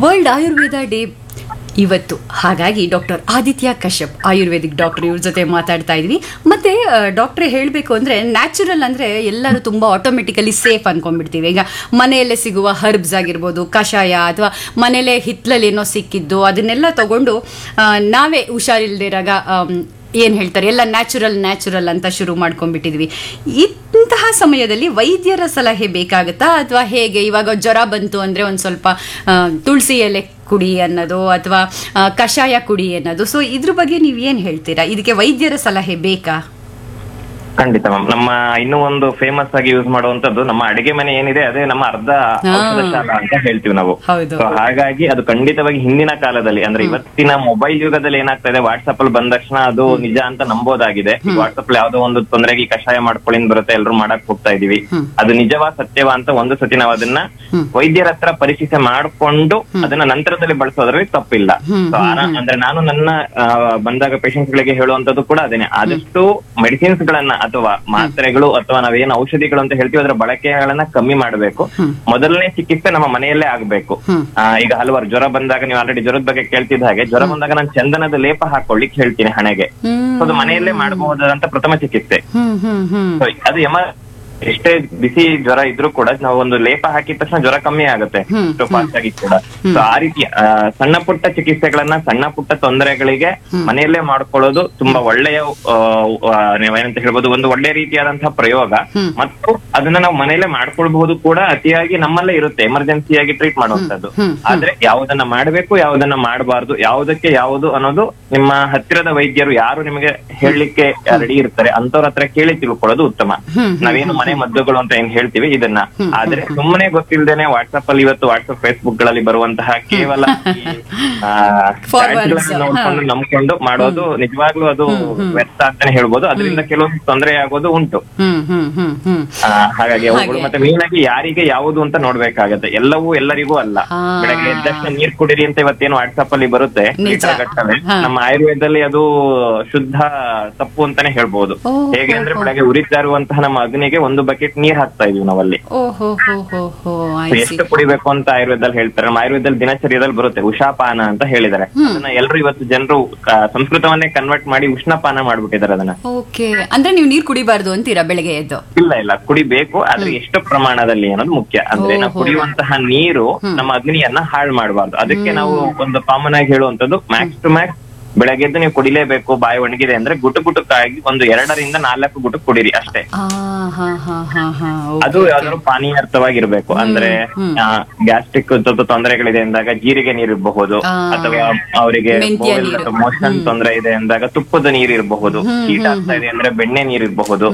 World Ayurveda day ಇವತ್ತು ಹಾಗಾಗಿ doctor Aditya Kashyap Ayurvedic doctor ಇವ್ರ ಜೊತೆ ಮಾತಾಡ್ತಾ ಇದ್ವಿ ಮತ್ತೆ ಡಾಕ್ಟ್ರೆ ಹೇಳಬೇಕು ಅಂದ್ರೆ ನ್ಯಾಚುರಲ್ ಅಂದ್ರೆ ಎಲ್ಲರೂ ತುಂಬಾ ಆಟೋಮೆಟಿಕಲಿ ಸೇಫ್ ಅನ್ಕೊಂಡ್ಬಿಡ್ತೀವಿ ಈಗ ಮನೆಯಲ್ಲೇ ಸಿಗುವ ಹರ್ಬ್ಸ್ ಆಗಿರ್ಬೋದು ಕಷಾಯ ಅಥವಾ ಮನೆಯಲ್ಲೇ ಹಿತ್ಲಲ್ಲಿ ಏನೋ ಸಿಕ್ಕಿದ್ದು ಅದನ್ನೆಲ್ಲ ತಗೊಂಡು ಆ, ನಾವೇ ಹುಷಾರಿಲ್ದಿರಾಗ ಏನು ಹೇಳ್ತಾರೆ ಎಲ್ಲ ನ್ಯಾಚುರಲ್ ನ್ಯಾಚುರಲ್ ಅಂತ ಶುರು ಮಾಡ್ಕೊಂಡ್ಬಿಟ್ಟಿದ್ವಿ ಇಂತಹ ಸಮಯದಲ್ಲಿ ವೈದ್ಯರ ಸಲಹೆ ಬೇಕಾಗುತ್ತಾ ಅಥವಾ ಹೇಗೆ ಇವಾಗ ಜ್ವರ ಬಂತು ಅಂದ್ರೆ ಒಂದು ಸ್ವಲ್ಪ ಆ, ತುಳಸಿ ಎಲೆ ಕುಡಿ ಅನ್ನೋದು ಅಥವಾ ಆ, ಕಷಾಯ ಕುಡಿ ಅನ್ನೋದು ಸೊ ಇದ್ರ ಬಗ್ಗೆ ನೀವು ಏನು ಹೇಳ್ತೀರಾ ಇದಕ್ಕೆ ವೈದ್ಯರ ಸಲಹೆ ಬೇಕಾ ಖಂಡಿತ ಮ್ಯಾಮ್ ನಮ್ಮ ಇನ್ನೂ ಒಂದು ಫೇಮಸ್ ಆಗಿ ಯೂಸ್ ಮಾಡುವಂತದ್ದು ನಮ್ಮ ಅಡಿಗೆ ಮನೆ ಏನಿದೆ ಅದೇ ನಮ್ಮ ಅರ್ಧ ಹಾ. ಔಷಧ ಶಾಲ ಅಂತ ಹೇಳ್ತೀವಿ ನಾವು ಹೌದು. So ಹಾಗಾಗಿ ಅದು ಖಂಡಿತವಾಗಿ ಹಿಂದಿನ ಕಾಲದಲ್ಲಿ ಅಂದ್ರೆ ಇವತ್ತಿನ ಮೊಬೈಲ್ ಯುಗದಲ್ಲಿ ಏನಾಗ್ತಾ ಇದೆ ವಾಟ್ಸ್ಆಪ್ ಅಲ್ಲಿ ಬಂದ ತಕ್ಷಣ ಅದು ನಿಜ ಅಂತ ನಂಬೋದಾಗಿದೆ ವಾಟ್ಸ್ಆಪ್ ಅಲ್ಲಿ ಯಾವ್ದೋ ಒಂದು ತೊಂದರೆಗೆ ಈ ಕಷಾಯ ಮಾಡ್ಕೊಳ್ಳಿ ಅಂತ ಬರುತ್ತೆ ಎಲ್ಲರೂ ಮಾಡಕ್ ಹೋಗ್ತಾ ಇದೀವಿ ಅದು ನಿಜವಾ ಸತ್ಯವಾ ಅಂತ ಒಂದು ಸತಿ ನಾವು ಅದನ್ನ ವೈದ್ಯರ ಹತ್ರ ಪರಿಶೀಲನೆ ಮಾಡ್ಕೊಂಡು ಅದನ್ನ ನಂತರದಲ್ಲಿ ಬಳಸೋದ್ರಲ್ಲಿ ತಪ್ಪಿಲ್ಲ So ಆರಾ- ಅಂದ್ರೆ ನಾನು ನನ್ನ ಆ, ಬಂದಾಗ ಪೇಷಂಟ್ಸ್ ಗಳಿಗೆ ಹೇಳುವಂತದ್ದು ಕೂಡ ಅದೇನೆ ಆದಷ್ಟು ಮೆಡಿಸಿನ್ಸ್ ಗಳನ್ನ ಅಥವಾ ಮಾತ್ರೆಗಳು ಅಥವಾ ನಾವೇನು ಔಷಧಿಗಳು ಅಂತ ಹೇಳ್ತೀವಿ ಅದರ ಬಳಕೆಗಳನ್ನ ಕಮ್ಮಿ ಮಾಡಬೇಕು ಮೊದಲನೇ ಚಿಕಿತ್ಸೆ ನಮ್ಮ ಮನೆಯಲ್ಲೇ ಆಗ್ಬೇಕು ಆ, ಈಗ ಹಲವಾರು ಜ್ವರ ಬಂದಾಗ ನೀವು ಆಲ್ರೆಡಿ ಜ್ವರದ ಬಗ್ಗೆ ಕೇಳ್ತಿದ್ದ ಹಾಗೆ ಜ್ವರ ಬಂದಾಗ ನಾನು ಚಂದನದ ಲೇಪ ಹಾಕೊಳ್ಳಿಕ್ ಹೇಳ್ತೀನಿ ಹಣೆಗೆ So ಅದು ಮನೆಯಲ್ಲೇ ಮಾಡಬಹುದಾದಂತ ಪ್ರಥಮ ಚಿಕಿತ್ಸೆ ಹ್ಮ್ ಹ್ಮ್ ಹ್ಮ್ So ಅದು ಎಮ ಎಷ್ಟೇ ಬಿಸಿ ಜ್ವರ ಇದ್ರೂ ಕೂಡ ನಾವು ಒಂದು ಲೇಪ ಹಾಕಿದ ತಕ್ಷಣ ಜ್ವರ ಕಮ್ಮಿ ಆಗುತ್ತೆ ಅಷ್ಟು ಫಾಸ್ಟ್ ಆಗಿ ಕೂಡ So ಆ ರೀತಿ ಆ, ಸಣ್ಣ ಪುಟ್ಟ ಚಿಕಿತ್ಸೆಗಳನ್ನ ಸಣ್ಣ ಪುಟ್ಟ ತೊಂದರೆಗಳಿಗೆ ಮನೆಯಲ್ಲೇ ಮಾಡ್ಕೊಳ್ಳೋದು ತುಂಬಾ ಒಳ್ಳೆಯ ಆ, ಆ, ನೀವೇನಂತ ಹೇಳ್ಬೋದು ಒಂದು ಒಳ್ಳೆ ರೀತಿಯಾದಂತಹ ಪ್ರಯೋಗ ಮತ್ತು ಅದನ್ನ ನಾವು ಮನೆಯಲ್ಲೇ ಮಾಡ್ಕೊಳ್ಬಹುದು ಕೂಡ ಅತಿಯಾಗಿ ನಮ್ಮಲ್ಲೇ ಇರುತ್ತೆ ಎಮರ್ಜೆನ್ಸಿಯಾಗಿ ಟ್ರೀಟ್ ಮಾಡುವಂತದ್ದು ಆದ್ರೆ ಯಾವುದನ್ನ ಮಾಡಬೇಕು ಯಾವುದನ್ನ ಮಾಡಬಾರ್ದು ಯಾವುದಕ್ಕೆ ಯಾವುದು ಅನ್ನೋದು ನಿಮ್ಮ ಹತ್ತಿರದ ವೈದ್ಯರು ಯಾರು ನಿಮಗೆ ಹೇಳಲಿಕ್ಕೆ ರೆಡಿ ಇರ್ತಾರೆ ಅಂತವ್ರ ಹತ್ರ ಕೇಳಿ ತಿಳ್ಕೊಳ್ಳೋದು ಉತ್ತಮ ನಾವೇನು ಮನೆ ಮದ್ದುಗಳು ಅಂತ ಏನ್ ಹೇಳ್ತೀವಿ ಇದನ್ನ ಆದ್ರೆ ಸುಮ್ಮನೆ ಗೊತ್ತಿಲ್ದೇನೆ ವಾಟ್ಸ್ಆಪ್ ಅಲ್ಲಿ ಇವತ್ತು ವಾಟ್ಸ್ಆಪ್ ಫೇಸ್ಬುಕ್ ಗಳಲ್ಲಿ ಬರುವಂತಹ ಕೇವಲ ಈ, ಆ, Forwards, chat ಗಳನ್ನ ನೋಡ್ಕೊಂಡು ನಂಬ್ಕೊಂಡು ಮಾಡೋದು ನಿಜವಾಗ್ಲೂ ಅದು ವ್ಯರ್ಥ ಅಂತಾನೆ ಹೇಳ್ಬೋದು ಅದರಿಂದ ಕೆಲವೊಂದು ತೊಂದರೆ ಆಗೋದು ಉಂಟು ಹ್ಮ್ ಹ್ಮ್ ಹ್ಮ್ ಹ್ಮ್ ಆ, ಹಾಗಾಗಿ ಅವುಗಳು ಹಾಗೆ. ಮತ್ತೆ ಮೇನ್ ಆಗಿ ಯಾರಿಗೆ ಯಾವುದು ಅಂತ ನೋಡ್ಬೇಕಾಗತ್ತೆ ಎಲ್ಲವೂ ಎಲ್ಲರಿಗೂ ಅಲ್ಲ ಹಾ. ಬೆಳಗ್ಗೆ ಎದ್ದ ತಕ್ಷಣ ನೀರ್ ಕುಡೀರಿ ಅಂತ ಇವತ್ತೇನು ವಾಟ್ಸ್ಆಪ್ ಅಲ್ಲಿ ಬರುತ್ತೆ ನಿಜ. ಲೀಟರ್ ಗಟ್ಟಲೆ ಹಾ. ನಮ್ಮ ಆಯುರ್ವೇದದಲ್ಲಿ ಅದು ಶುದ್ಧ ತಪ್ಪು ಅಂತಾನೆ ಹೇಳ್ಬೋದು ಓ, ಹೇಗೆ ಹೋ, ಅಂದ್ರೆ ಹೋ. ಬೆಳಗ್ಗೆ ಉರಿತಾ ಇರುವಂತಹ ನಮ್ಮ ಅಗ್ನಿಗೆ ಒಂದು ಬಕೆಟ್ ನೀರ್ ಹಾಕ್ತಾ ಇದೀವಿ ನಾವಲ್ಲಿ ಓ ಹೋ ಹೋ ಹೋ ಹೋ So, ಐ ಸಿ ಎಷ್ಟು ಕುಡಿಬೇಕು ಅಂತ ಆಯುರ್ವೇದದಲ್ಲಿ ಹೇಳ್ತಾರೆ ನಮ್ಮ ಆಯುರ್ವೇದದಲ್ಲಿ ದಿನಚರ್ಯದಲ್ಲಿ ಬರುತ್ತೆ ಉಷಾಪಾನ ಅಂತ ಹೇಳಿದ್ದಾರೆ ಅದನ್ನ ಎಲ್ಲರೂ ಇವತ್ತು ಜನರು ಸಂಸ್ಕೃತವನ್ನೇ ಕನ್ವರ್ಟ್ ಮಾಡಿ ಉಷ್ಣಪಾನ ಮಾಡ್ಬಿಟ್ಟಿದ್ದಾರೆ ಅದನ್ನ ಓಕೆ ಅಂದ್ರೆ ನೀವು ನೀರು ಕುಡಿಬಾರ್ದು ಅಂತೀರಾ ಬೆಳಗ್ಗೆ ಎದ್ದು ಇಲ್ಲ ಇಲ್ಲ ಕುಡಿಬೇಕು ಆದ್ರೆ ಎಷ್ಟು ಪ್ರಮಾಣದಲ್ಲಿ ಅನ್ನೋದು ಮುಖ್ಯ ಅಂದ್ರೆ ನಾವು ಓಹೋ. ಕುಡಿಯುವಂತಹ ನೀರು ನಮ್ಮ ಅಗ್ನಿಯನ್ನ ಹಾಳು ಮಾಡಬಾರ್ದು ಅದಕ್ಕೆ ನಾವು ಒಂದು ಕಾಮನ್ ಆಗಿ ಹೇಳುವಂತದ್ದು ಮ್ಯಾಕ್ಸ್ ಟು ಮ್ಯಾಕ್ಸ್ ಬೆಳಗ್ಗೆದ್ದು ನೀವು ಕುಡಿಲೇಬೇಕು ಬಾಯಿ ಒಣಗಿದೆ ಅಂದ್ರೆ ಗುಟು ಗುಟುಕಾಗಿ ಒಂದು ಎರಡರಿಂದ ನಾಲ್ಕು ಗುಟುಕ್ ಕುಡಿರಿ ಅಷ್ಟೇ ಆ, ಹಾ ಹಾ ಹಾ ಹಾ ಅದು ಯಾವ್ದಾದ್ರು ಪಾನೀಯಾರ್ಥವಾಗಿರ್ಬೇಕು ಅಂದ್ರೆ ಗ್ಯಾಸ್ಟ್ರಿಕ್ ತೊಂದರೆಗಳಿದೆ ಅಂದಾಗ ಜೀರಿಗೆ ನೀರಿರಬಹುದು ಆ. ಅಥವಾ ಅವರಿಗೆ ಮೆಂತ್ಯ ನೀರು. ಮೋಷನ್ ತೊಂದರೆ ಇದೆ ಅಂದಾಗ ತುಪ್ಪದ ನೀರು ಇರಬಹುದು ಶೀತ ಆಗ್ತಾ ಇದೆ ಅಂದ್ರೆ ಬೆಣ್ಣೆ ನೀರು ಇರಬಹುದು